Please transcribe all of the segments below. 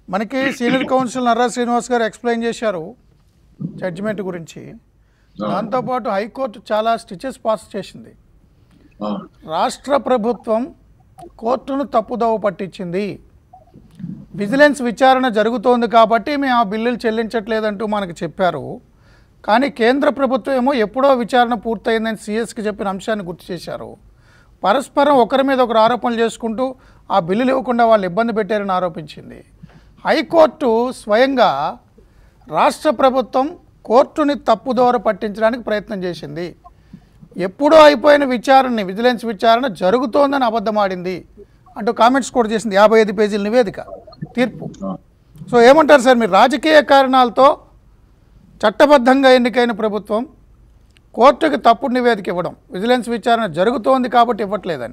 మనకి senior council Narra Srinivas గారు explain చేశారు జడ్జిమెంట్ గురించి దాంతోపాటు హైకోర్టు చాలా స్టిచెస్ పాస్ చేసింది అవును. రాష్ట్ర ప్రభుత్వం కోర్టును తప్పుదోవ పట్టించింది విజిలెన్స్ విచారణ జరుగుతోంది కాబట్టి మేము ఆ బిల్లులు చెల్లించట్లేదంటూ మనకు చెప్పారు కానీ కేంద్ర ప్రభుత్వం ఏమో ఎప్పుడో విచారణ పూర్తయిందని సిఎస్కి చెప్పిన అంశాన్ని గుర్తు చేశారు పరస్పరం ఒకరి మీద ఒకరు ఆరోపణలు చేసుకుంటూ ఆ బిల్లులు ఇవ్వకుండా వాళ్ళు ఇబ్బంది పెట్టారని ఆరోపించింది హైకోర్టు స్వయంగా రాష్ట్ర ప్రభుత్వం కోర్టుని తప్పుదోవ పట్టించడానికి ప్రయత్నం చేసింది ఎప్పుడో అయిపోయిన విచారణని విజిలెన్స్ విచారణ జరుగుతోందని అబద్ధమాడింది అంటూ కామెంట్స్ కూడా చేసింది యాభై ఐదు పేజీల నివేదిక తీర్పు అవును. సో ఏమంటారు సార్ మీరు రాజకీయ కారణాలతో చట్టబద్ధంగా ఎన్నికైన ప్రభుత్వం కోర్టుకి తప్పుడు నివేదిక ఇవ్వడం విజిలెన్స్ విచారణ జరుగుతోంది కాబట్టి ఇవ్వట్లేదని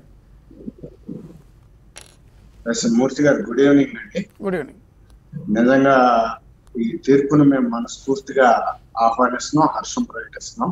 ఎస్ మూర్తి గారు గుడ్ ఈవినింగ్ అండి గుడ్ ఈవినింగ్ నిజంగా ఈ తీర్పును మేము మనస్ఫూర్తిగా ఆహ్వానిస్తున్నాం హర్షం ప్రకటిస్తున్నాం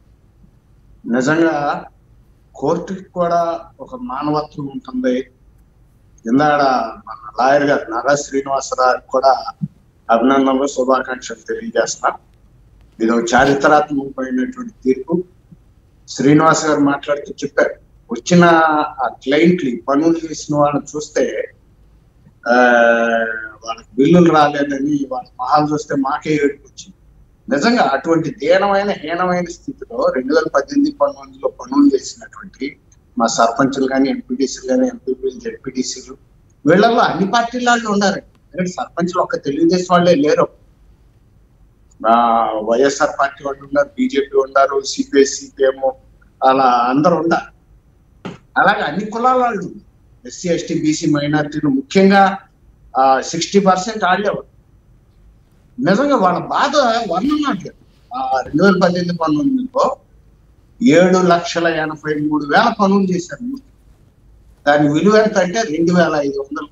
నిజంగా కోర్టుకి కూడా ఒక మానవత్వం ఉంటుంది ఇందాడ మన లాయర్ గారు నర శ్రీనివాసరావు కూడా అభినందనలు శుభాకాంక్షలు తెలియజేస్తున్నా ఇది ఒక చారిత్రాత్మకమైనటువంటి తీర్పు శ్రీనివాస్ గారు మాట్లాడుతూ చెప్పారు వచ్చిన ఆ క్లయింట్లు పనులు చేసిన వాళ్ళని చూస్తే ఆ వాళ్ళకి బిల్లులు రాలేదని వాళ్ళ మహాలు చూస్తే మాకే ఏడుపు వచ్చింది నిజంగా అటువంటి దీనమైన హీనమైన స్థితిలో రెండు వేల పద్దెనిమిది పంతొమ్మిదిలో పనులు చేసినటువంటి మా సర్పంచులు కానీ ఎంపీటీసీలు కానీ ఎంపీపీలు జెడ్పీటీసీలు వీళ్ళల్లో అన్ని పార్టీల వాళ్ళు ఉన్నారు ఎందుకంటే సర్పంచులు ఒక్క తెలుగుదేశం వాళ్ళే లేరు ఆ, వైఎస్ఆర్ పార్టీ వాళ్ళు ఉన్నారు బీజేపీ ఉన్నారు సిపిఐ సిపిఎం అలా అందరు ఉన్నారు అలాగే అన్ని కులాల వాళ్ళు ఎస్సీ ఎస్టీ బీసీ మైనారిటీలు ముఖ్యంగా సిక్స్టీ పర్సెంట్ ఆడేవారు నిజంగా వాళ్ళ బాధ వర్ణనాట్లేదు రెండు వేల పద్దెనిమిది పంతొమ్మిదిలో ఏడు లక్షల ఎనభై మూడు వేల పనులు చేశారు దాని విలువ ఎంత అంటే రెండు వేల ఐదు వందలు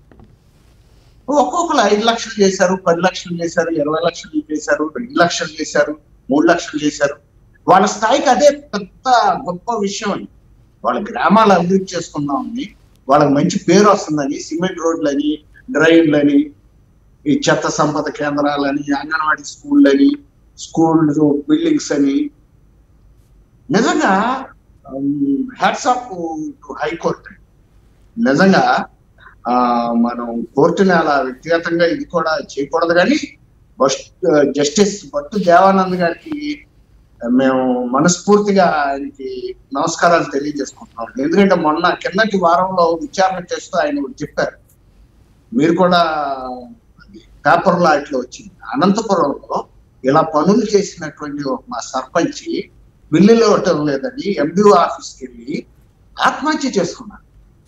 ఒక్కొక్కరు ఐదు లక్షలు చేశారు పది లక్షలు చేశారు ఇరవై లక్షలు చేశారు రెండు లక్షలు చేశారు మూడు లక్షలు చేశారు వాళ్ళ స్థాయికి అదే పెద్ద గొప్ప విషయం అండి వాళ్ళ గ్రామాలు అభివృద్ధి చేసుకుందామని వాళ్ళకి మంచి పేరు వస్తుందని సిమెంట్ రోడ్లని డ్రైన్లని ఈ చెత్త సంపద కేంద్రాలని అంగన్వాడీ స్కూళ్ళని స్కూల్ బిల్డింగ్స్ అని నిజంగా హ్యాట్స్ ఆఫ్ టు హైకోర్టు నిజంగా ఆ మనం కోర్టుని అలా వ్యక్తిగతంగా ఇది కూడా చేయకూడదు కానీ బస్ట్ జస్టిస్ భట్టు దేవానంద్ గారికి మేము మనస్ఫూర్తిగా ఆయనకి నమస్కారాలు తెలియజేసుకుంటున్నాం ఎందుకంటే మొన్న కిందటి వారంలో విచారణ చేస్తూ ఆయన ఒకటి చెప్పారు మీరు కూడా అది పేపర్లో అట్లా వచ్చింది అనంతపురంలో ఇలా పనులు చేసినటువంటి ఒక మా సర్పంచి బిల్లులు ఇవ్వటం లేదని ఎండిఓ ఆఫీస్కి వెళ్ళి ఆత్మహత్య చేసుకున్నారు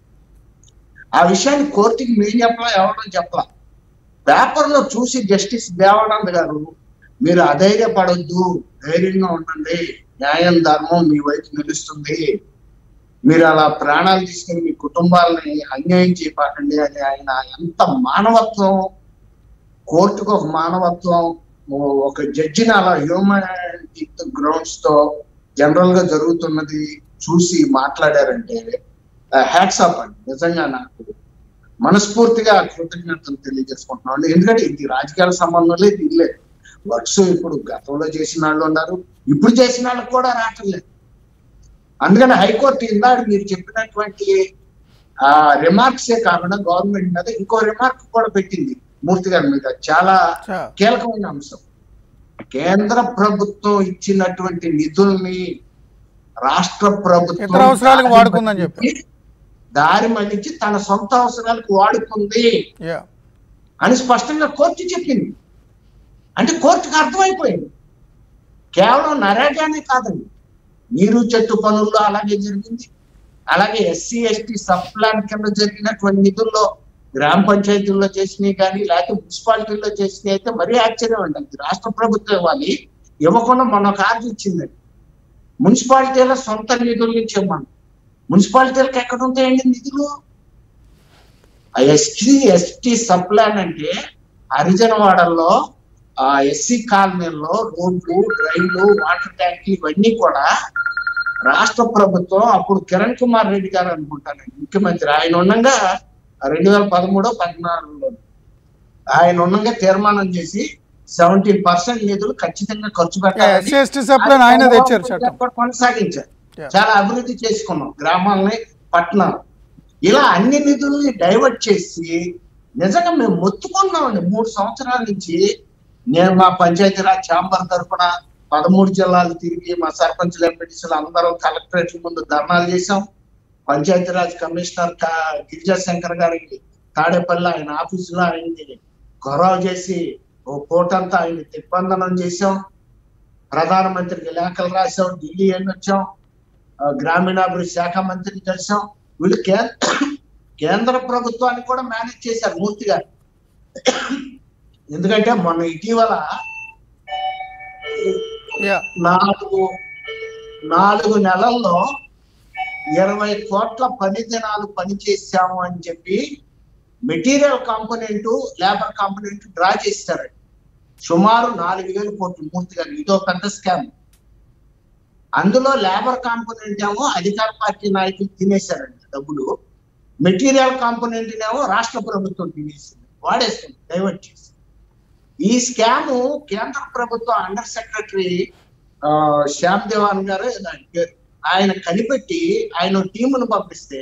ఆ విషయాన్ని కోర్టుకి మేము చెప్పలా ఎవరో చెప్పలా పేపర్లో చూసి జస్టిస్ దేవానంద్ గారు మీరు అధైర్యపడొద్దు ధైర్యంగా ఉండండి న్యాయం ధర్మం మీ వైపు నిలుస్తుంది మీరు అలా ప్రాణాలు తీసుకుని మీ కుటుంబాలని అన్యాయం చేయపాకండి అని ఆయన ఎంత మానవత్వం కోర్టుకు ఒక మానవత్వం ఓ- ఒక జడ్జిని అలా హ్యూమన్ గ్రౌండ్స్ తో జనరల్ గా జరుగుతున్నది చూసి మాట్లాడారంటే హ్యాట్స్ ఆఫ్ అండి నిజంగా నాకు మనస్ఫూర్తిగా కృతజ్ఞతలు తెలియజేసుకుంటున్నాను ఎందుకంటే ఇది రాజకీయాల సంబంధం లేదు ఇది లేదు వర్క్స్ ఇప్పుడు గతంలో చేసిన వాళ్ళు ఉన్నారు ఇప్పుడు చేసిన వాళ్ళకి కూడా రావటం లేదు అందుకని హైకోర్టు ఇందాక మీరు చెప్పినటువంటి ఆ రిమార్క్సే కాకుండా గవర్నమెంట్ మీద ఇంకో రిమార్క్ కూడా పెట్టింది మూర్తి గారి మీద చాలా చా కీలకమైన అంశం కేంద్ర ప్రభుత్వం ఇచ్చినటువంటి నిధుల్ని రాష్ట్ర ప్రభుత్వం ఇతర అవసరాలకు వాడుకుందని చెప్పి. దారి మళ్ళించి తన సొంత అవసరాలకు వాడుకుంది యా అని స్పష్టంగా కోర్టు చెప్పింది అంటే కోర్టుకు అర్థమైపోయింది కేవలం నరేగానే కాదండి నీరు చెట్టు పనుల్లో అలాగే జరిగింది అలాగే ఎస్సీ ఎస్టీ సబ్ ప్లాన్ కింద జరిగినటువంటి నిధుల్లో గ్రామ పంచాయతీల్లో చేసినవి కానీ లేకపోతే మున్సిపాలిటీల్లో చేసినవి అయితే మరీ ఆశ్చర్యం అండి అది రాష్ట్ర ప్రభుత్వం ఇవ్వాలి ఇవ్వకుండా మొన్న ఒక ఆర్డర్ ఇచ్చిందండి మున్సిపాలిటీల సొంత నిధుల నుంచి ఇవ్వమని మున్సిపాలిటీలకు ఎక్కడ ఉంటాయండి నిధులు ఆ ఎస్టీ ఎస్టీ సబ్ ప్లాన్ అంటే హరిజనవాడల్లో ఆ ఎస్సీ కాలనీల్లో రోడ్లు డ్రైన్లు వాటర్ ట్యాంకులు ఇవన్నీ కూడా రాష్ట్ర ప్రభుత్వం అప్పుడు కిరణ్ కుమార్ రెడ్డి గారు అనుకుంటాను ముఖ్యమంత్రి ఆయన ఉండగా రెండు వేల పదమూడో పద్నాలుగులో ఆయన ఉన్నంగా తీర్మానం చేసి సెవెంటీన్ పర్సెంట్ నిధులు ఖచ్చితంగా ఖర్చు పెట్టాలని ఎస్సీ ఎస్టీ సప్లైన్ ఆయన తెచ్చారు చట్టం కూడా కొనసాగించారు Yeah. చాలా అభివృద్ధి చేసుకున్నాం గ్రామాలని పట్టణాలు ఇలా అన్ని నిధుల్ని డైవర్ట్ చేసి నిజంగా మేము మొత్తుకున్నామండి మూడు సంవత్సరాల నుంచి నేను మా పంచాయతీరాజ్ ఛాంబర్ తరఫున పదమూడు జిల్లాలు తిరిగి మా సర్పంచులు ఎంపీటీసీలు అందరం కలెక్టరేట్ ముందు ధర్నాలు చేశాం పంచాయతీరాజ్ కమిషనర్ కా- గిరిజాశంకర్ గారికి తాడేపల్లి ఆయన ఆఫీసులో ఆయన్ని గొడవ చేసి ఓ కోటంతా ఆయన దిగ్బంధనం చేశాం ప్రధానమంత్రికి లేఖలు రాశాం ఢిల్లీ వెళ్ళి వచ్చాం ఆ, గ్రామీణాభివృద్ధి శాఖ మంత్రిని కలిసాం వీళ్ళు కే- కేంద్ర ప్రభుత్వాన్ని కూడా మేనేజ్ చేశారు మూర్తిగా ఎందుకంటే మొన్న ఇటీవల యా నాలుగు నాలుగు నెలల్లో ఇరవై కోట్ల పని దినాలు పని చేశాము అని చెప్పి material component labour component draw చేస్తారు సుమారు నాలుగు వేల కోట్లు పూర్తిగా ఇదో పెద్ద స్కామ్ అందులో లేబర్ కాంపోనెంట్ ఏమో అధికార పార్టీ నాయకులు తినేశారండి డబ్బులు మెటీరియల్ కాంపోనెంట్ ఏమో రాష్ట్ర ప్రభుత్వం తినేసింది వాడేస్తుంది డైవర్ట్ చేసి ఈ స్కామ్ కేంద్ర ప్రభుత్వ అండర్ సెక్రటరీ ఆ, శ్యామ్ దేవాన్ గారు ఏదో ఆయన పేరు. ఆయన కనిపెట్టి ఆయన టీమును పంపిస్తే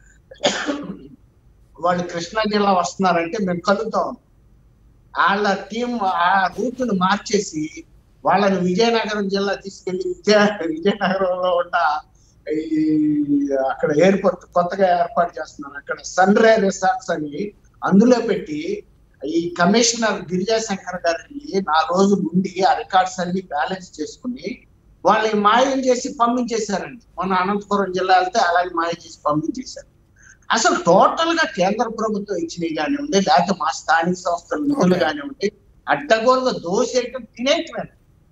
వాళ్ళు కృష్ణా జిల్లా వస్తున్నారంటే మేము కలుగుతాం వాళ్ళ టీం ఆ రూట్ ను మార్చేసి వాళ్ళని విజయనగరం జిల్లా తీసుకెళ్లి విజయ విజయనగరంలో ఉన్న ఈ అక్కడ ఎయిర్పోర్ట్ కొత్తగా ఏర్పాటు చేస్తున్నారు అక్కడ సన్ రే రిసార్ట్స్ అని అందులో పెట్టి ఈ కమిషనర్ గిరిజాశంకర్ గారిని నా రోజు నుండి ఆ రికార్డ్స్ అన్ని బ్యాలెన్స్ చేసుకుని వాళ్ళని మాయం చేసి పంపించేశారండి మొన్న అనంతపురం జిల్లా వెళ్తే అలాగే మాయం చేసి పంపించేశారు అసలు టోటల్ గా కేంద్ర ప్రభుత్వం ఇచ్చినవి కానివ్వండి లేకపోతే మా స్థానిక సంస్థల నిధులు Okay. కానివ్వండి అడ్డగోలుగా దోసేయటం తినేయటమే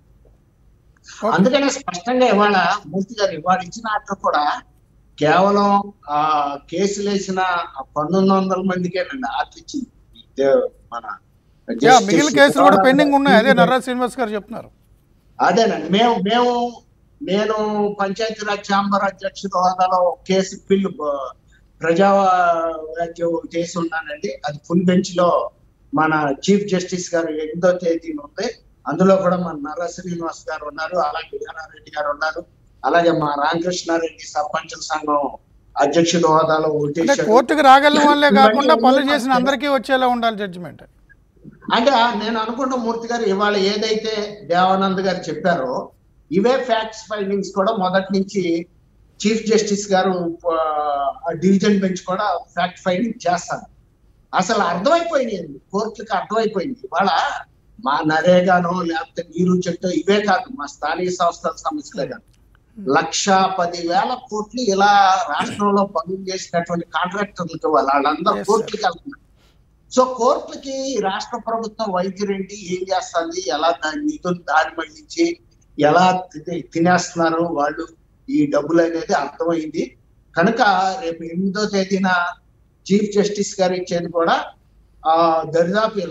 Okay. అందుకనే స్పష్టంగా ఇవాళ మూర్తి గారు ఇవాళ ఇచ్చిన ఆర్డర్ కూడా కేవలం ఆ కేసులు వేసిన ఆ పంతొమ్మిది వందల మందికేనండి ఆర్డర్ ఇచ్చింది ఇదే మన యా Justice మిగిలిన కేసులు కూడా గౌరవ పెండింగ్ ఉన్నాయి అదే DDI నర్రా శ్రీనివాస్ గారు చెప్తున్నారు అదేనండి మేము మేము నేను పంచాయతీరాజ్ ఛాంబర్ అధ్యక్షుడు హోదాలో ఒక కేసు పిల్లు బ- ప్రజా రాజ్యం చేసి ఉన్నానండి అది ఫుల్ బెంచ్ లో మన చీఫ్ జస్టిస్ గారు ఎనిమిదో తేదీన ఉంది అందులో కూడా మన నర్ర శ్రీనివాస్ గారు ఉన్నారు అలాగే వీరారెడ్డి గారు ఉన్నారు అలాగే మా రామకృష్ణారెడ్డి సర్పంచుల సంఘం అధ్యక్షుడు హోదాలో అంటే ఓటేశాడు కోర్టుకు రాగలిగిన వాళ్ళే కాకుండా పనులు చేసిన అందరికీ వచ్చేలా ఉండాలి జడ్జిమెంట్ అంటే నేను అనుకుంటా మూర్తి గారు ఇవాళ ఏదైతే దేవానంద్ గారు చెప్పారో ఇవే ఫ్యాక్ట్స్ ఫైండింగ్స్ కూడా మొదటి నుంచి చీఫ్ జస్టిస్ గారు ఆ, డివిజన్ బెంచ్ కూడా ఫ్యాక్ట్ ఫైండింగ్ చేస్తారు అసలు అర్థమైపోయినాయి కోర్టులకు అర్థమైపోయింది ఇవాళ మా నరేగానో లేకపోతే నీరు చెట్టు ఇవే కాదు మా స్థానిక సంస్థల సమస్యలే కాదు లక్ష పది వేల కోట్లు ఇలా రాష్ట్రంలో పనులు చేసినటువంటి కాంట్రాక్టర్లకు వాళ్ళందరూ Yes, sir. కోర్టులకు వెళ్తున్నారు సో కోర్టులకి రాష్ట్ర ప్రభుత్వం వైద్యురేంటి ఏం చేస్తుంది ఎలా దాని నిధులు దారి మళ్లించి ఎలా తినే- తినేస్తున్నారు వాళ్ళు ఈ డబ్బులు అనేది అర్థమైంది కనుక రేపు ఎనిమిదో తేదీన చీఫ్ జస్టిస్ గారు ఇచ్చేది కూడా ఆ దరిదాపు